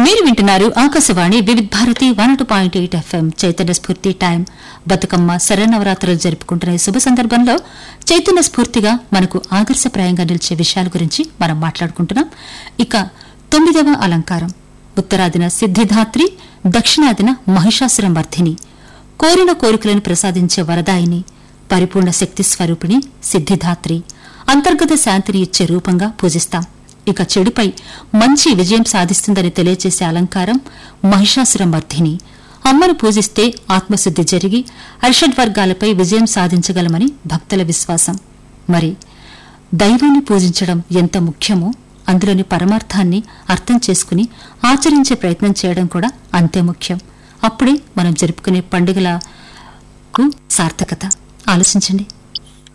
మీరు వింటున్నారు Akashvani Vividh Bharati one two point eight FM చైతన్య స్ఫూర్తి టైం బతుకమ్మ శరన్నవరాత్రులు జరుపుకుంటున్న ఈ శుభ సందర్భంలో చైతన్య స్ఫూర్తిగా మనకు ఆదర్శప్రాయంగా నిలిచే విషయాల గురించి మనం మాట్లాడుకుంటున్నాం ఇక తొమ్మిదవ అలంకారం ఉత్తరాదిన సిద్ధిదాత్రి దక్షిణాదిన మహిషాసుర మర్ధిని కోరిన కోరికలను ప్రసాదించే వరదాయిని పరిపూర్ణ శక్తి స్వరూపిణి సిద్ధిదాత్రి అంతర్గత శాంతిని ఇచ్చే రూపంగా పూజిస్తాం ఇక చెడుపై మంచి విజయం సాధిస్తుందని తెలియజేసే అలంకారం మహిషాసుర మర్ధిని అమ్మను పూజిస్తే ఆత్మశుద్ధి జరిగి అరిషడ్ వర్గాలపై విజయం సాధించగలమని భక్తుల విశ్వాసం మరి దైవాన్ని పూజించడం ఎంత ముఖ్యమో అందులోని పరమార్థాన్ని అర్థం చేసుకుని ఆచరించే ప్రయత్నం చేయడం కూడా అంతే ముఖ్యం అప్పుడే మనం జరుపుకునే పండుగలకు సార్థకత ఆలోచించండి